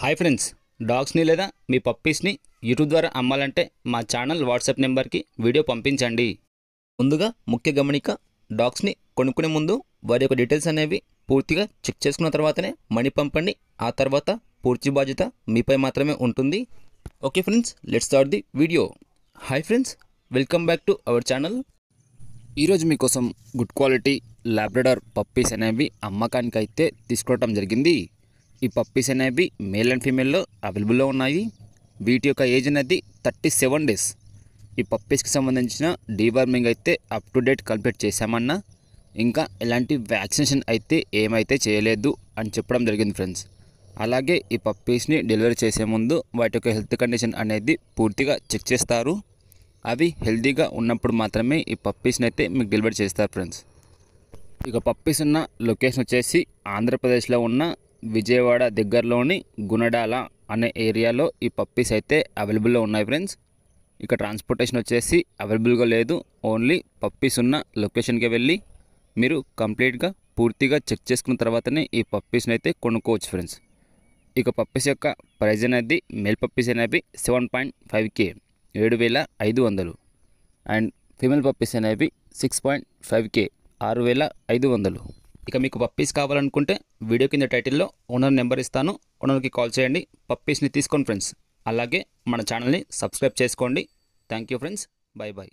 hi friends డాగ్స్ని లేదా మీ పప్పీస్ని YouTube ద్వారా అమ్మాలంటే మా ఛానల్ వాట్సాప్ నెంబర్కి వీడియో పంపించండి ముందుగా ముఖ్య గమనిక డాగ్స్ని కొనుక్కునే ముందు వారి యొక్క డీటెయిల్స్ అనేవి పూర్తిగా చెక్ చేసుకున్న తర్వాతనే మనీ పంపండి ఆ తర్వాత పూర్తి బాధ్యత మీపై మాత్రమే ఉంటుంది okay friends let's start the video hi friends welcome back to our channel ఈరోజు మీకోసం గుడ్ క్వాలిటీ లాబ్రడార్ పప్పీస్ అనేవి అమ్మకానికి అయితే తీసుకోవటం జరిగింది ఈ పప్పీస్ అనేవి మేల్ అండ్ ఫీమేల్లో అవైలబుల్లో ఉన్నాయి వీటి యొక్క ఏజ్ అనేది థర్టీ సెవెన్ డేస్ ఈ పప్పీస్కి సంబంధించిన డీవార్మింగ్ అయితే అప్ టు డేట్ కంప్లీట్ చేశామన్నా ఇంకా ఎలాంటి వ్యాక్సినేషన్ అయితే ఏమైతే చేయలేదు అని చెప్పడం జరిగింది ఫ్రెండ్స్ అలాగే ఈ పప్పీస్ని డెలివరీ చేసే ముందు వాటి యొక్క హెల్త్ కండిషన్ అనేది పూర్తిగా చెక్ చేస్తారు అవి హెల్తీగా ఉన్నప్పుడు మాత్రమే ఈ పప్పీస్ని అయితే మీకు డెలివరీ చేస్తారు ఫ్రెండ్స్ ఇక పప్పీస్ ఉన్న లొకేషన్ వచ్చేసి ఆంధ్రప్రదేశ్లో ఉన్న విజయవాడ దగ్గరలోని గుణడాల అనే ఏరియాలో ఈ పప్పీస్ అయితే అవైలబుల్లో ఉన్నాయి ఫ్రెండ్స్ ఇక ట్రాన్స్పోర్టేషన్ వచ్చేసి అవైలబుల్గా లేదు ఓన్లీ పప్పీస్ ఉన్న లొకేషన్కి వెళ్ళి మీరు కంప్లీట్గా పూర్తిగా చెక్ చేసుకున్న తర్వాతనే ఈ పప్పీస్ని అయితే కొనుక్కోవచ్చు ఫ్రెండ్స్ ఇక పప్పీస్ యొక్క ప్రైజ్ అనేది మేల్ పప్పీస్ అనేవి సెవెన్ పాయింట్ ఫైవ్ కే ఏడు వేల ఐదు వందలు అండ్ ఫీమేల్ పప్పీస్ అనేవి సిక్స్ పాయింట్ ఫైవ్ కే ఆరు వేల ఐదు వందలు ఇక మీకు పప్పీస్ కావాలనుకుంటే వీడియో కింద టైటిల్లో ఓనర్ నెంబర్ ఇస్తాను ఓనర్కి కాల్ చేయండి పప్పీస్ని తీసుకోండి ఫ్రెండ్స్ అలాగే మన ఛానల్ని సబ్స్క్రైబ్ చేసుకోండి thank you friends bye bye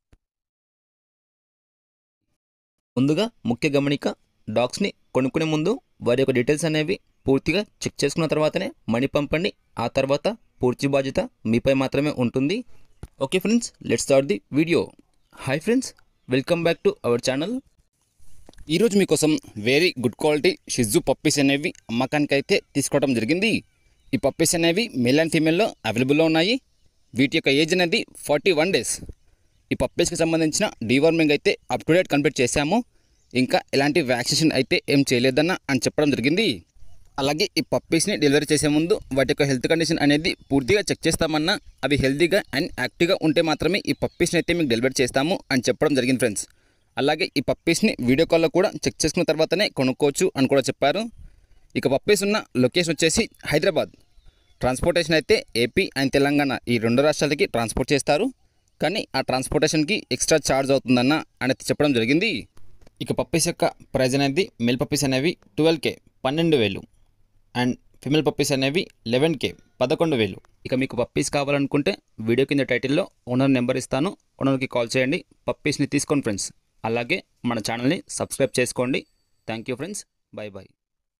ముందుగా ముఖ్య గమనిక డాగ్స్ని కొనుక్కునే ముందు వారి యొక్క డీటెయిల్స్ అనేవి పూర్తిగా చెక్ చేసుకున్న తర్వాతనే మనీ పంపండి ఆ తర్వాత పూర్తి బాధ్యత మీపై మాత్రమే ఉంటుంది okay friends let's start the video hi friends welcome back to our channel ఈరోజు మీకోసం వెరీ గుడ్ క్వాలిటీ షిజు పప్పీస్ అనేవి అమ్మకానికి అయితే తీసుకోవడం జరిగింది ఈ పప్పీస్ అనేవి మేల్ అండ్ ఫీమేల్లో అవైలబుల్లో ఉన్నాయి వీటి యొక్క ఏజ్ అనేది ఫార్టీ వన్ డేస్ ఈ పప్పీస్కి సంబంధించిన డీవార్మింగ్ అయితే అప్ టు డేట్ కంప్లీట్ చేశాము ఇంకా ఎలాంటి వ్యాక్సినేషన్ అయితే ఏం చేయలేదన్న అని చెప్పడం జరిగింది అలాగే ఈ పప్పీస్ని డెలివరీ చేసే ముందు వాటి యొక్క హెల్త్ కండిషన్ అనేది పూర్తిగా చెక్ చేస్తామన్నా అవి హెల్తీగా అండ్ యాక్టివ్గా ఉంటే మాత్రమే ఈ పప్పీస్ని అయితే మీకు డెలివరీ చేస్తాము అని చెప్పడం జరిగింది ఫ్రెండ్స్ అలాగే ఈ పప్పీస్ని వీడియో కాల్లో కూడా చెక్ చేసుకున్న తర్వాతనే కొనుక్కోవచ్చు అని కూడా చెప్పారు ఇక పప్పీస్ ఉన్న లొకేషన్ వచ్చేసి హైదరాబాద్ ట్రాన్స్పోర్టేషన్ అయితే ఏపీ అండ్ తెలంగాణ ఈ రెండు రాష్ట్రాలకి ట్రాన్స్పోర్ట్ చేస్తారు కానీ ఆ ట్రాన్స్పోర్టేషన్కి ఎక్స్ట్రా ఛార్జ్ అవుతుందన్న అనేది చెప్పడం జరిగింది ఇక పప్పీస్ యొక్క ప్రైజ్ అనేది మెల్ పప్పీస్ అనేవి ట్వెల్వ్ కే పన్నెండు వేలు అండ్ ఫిమేల్ పప్పీస్ అనేవి లెవెన్ కే పదకొండు వేలు ఇక మీకు పప్పీస్ కావాలనుకుంటే వీడియో కింద టైటిల్లో ఓనర్ నెంబర్ ఇస్తాను ఓనర్కి కాల్ చేయండి పప్పీస్ని తీసుకోండి ఫ్రెండ్స్ అలాగే మన ఛానల్ని సబ్స్క్రైబ్ చేసుకోండి thank you friends bye bye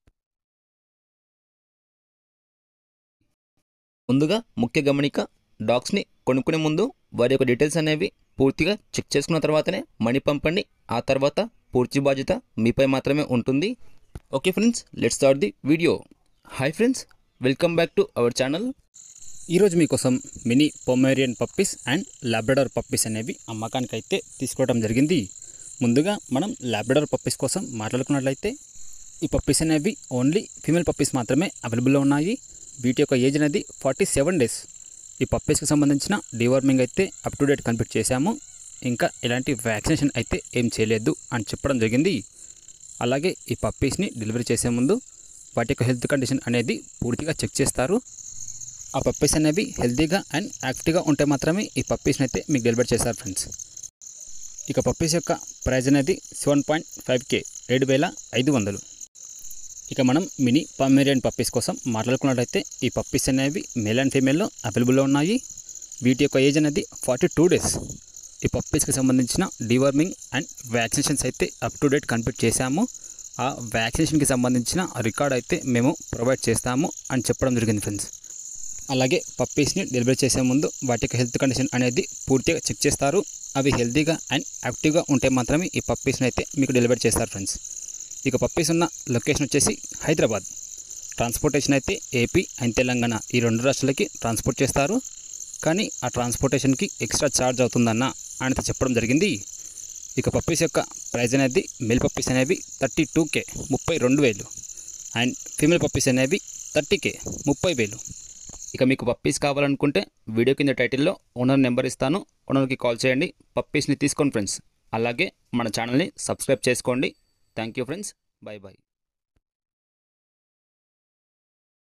ముందుగా ముఖ్య గమనిక డాగ్స్ని కొనుక్కునే ముందు వారి యొక్క డీటెయిల్స్ అనేవి పూర్తిగా చెక్ చేసుకున్న తర్వాతనే మనీ పంపండి ఆ తర్వాత పూర్తి బాధ్యత మీపై మాత్రమే ఉంటుంది okay friends let's start the video hi friends welcome back to our channel ఈరోజు మీకోసం mini Pomeranian puppies and Labrador puppies అనేవి అమ్మకానికి అయితే తీసుకోవడం జరిగింది ముందుగా మనం లాబ్రడార్ పప్పీస్ కోసం మాట్లాడుకున్నట్లయితే ఈ పప్పీస్ అనేవి ఓన్లీ ఫీమేల్ పప్పీస్ మాత్రమే అవైలబుల్లో ఉన్నాయి వీటి యొక్క ఏజ్ అనేది ఫార్టీ సెవెన్ డేస్ ఈ పప్పీస్కి సంబంధించిన డివార్మింగ్ అయితే అప్ టు డేట్ కంప్లీట్ చేశాము ఇంకా ఎలాంటి వ్యాక్సినేషన్ అయితే ఏం చేయలేదు అని చెప్పడం జరిగింది అలాగే ఈ పప్పీస్ని డెలివరీ చేసే ముందు వాటి యొక్క హెల్త్ కండిషన్ అనేది పూర్తిగా చెక్ చేస్తారు ఆ పప్పీస్ అనేవి హెల్తీగా అండ్ యాక్టివ్గా ఉంటే మాత్రమే ఈ పప్పీస్ని అయితే మీకు డెలివరీ చేస్తారు ఫ్రెండ్స్ ఇక పప్పీస్ యొక్క ప్రైజ్ అనేది సెవెన్ పాయింట్ ఫైవ్ కే ఏడు వేల ఐదు వందలు ఇక మనం మినీ పమేరియన్ పప్పీస్ కోసం మాట్లాడుకున్నట్లయితే ఈ పప్పీస్ అనేవి మేల్ అండ్ ఫీమేల్లో అవైలబుల్లో ఉన్నాయి వీటి యొక్క ఏజ్ అనేది ఫార్టీ టూ డేస్ ఈ పప్పీస్కి సంబంధించిన డివార్మింగ్ అండ్ వ్యాక్సినేషన్స్ అయితే అప్ టు డేట్ కంప్లీట్ చేశాము ఆ వ్యాక్సినేషన్కి సంబంధించిన రికార్డ్ అయితే మేము ప్రొవైడ్ చేస్తాము అని చెప్పడం జరిగింది ఫ్రెండ్స్ అలాగే పప్పీస్ని డెలివరీ చేసే ముందు వాటి యొక్క హెల్త్ కండిషన్ అనేది పూర్తిగా చెక్ చేస్తారు అవి హెల్తీగా అండ్ యాక్టివ్గా ఉంటే మాత్రమే ఈ పప్పీస్ని అయితే మీకు డెలివరీ చేస్తారు ఫ్రెండ్స్ ఇక పప్పీస్ ఉన్న లొకేషన్ వచ్చేసి హైదరాబాద్ ట్రాన్స్పోర్టేషన్ అయితే ఏపీ అండ్ తెలంగాణ ఈ రెండు రాష్ట్రాలకి ట్రాన్స్పోర్ట్ చేస్తారు కానీ ఆ ట్రాన్స్పోర్టేషన్కి ఎక్స్ట్రా ఛార్జ్ అవుతుందన్న అనేది చెప్పడం జరిగింది ఇక పప్పీస్ యొక్క ప్రైజ్ అనేది మేల్ పప్పీస్ అనేవి థర్టీ టూ కే ముప్పై రెండు వేలు అండ్ ఫీమేల్ పప్పీస్ అనేవి థర్టీ కే ముప్పై వేలు ఇక మీకు పప్పీస్ కావాలనుకుంటే వీడియో కింద టైటిల్లో ఓనర్ నెంబర్ ఇస్తాను ఓనర్కి కాల్ చేయండి పప్పీస్ని తీసుకోండి ఫ్రెండ్స్ అలాగే మన ఛానల్ని సబ్స్క్రైబ్ చేసుకోండి thank you friends bye bye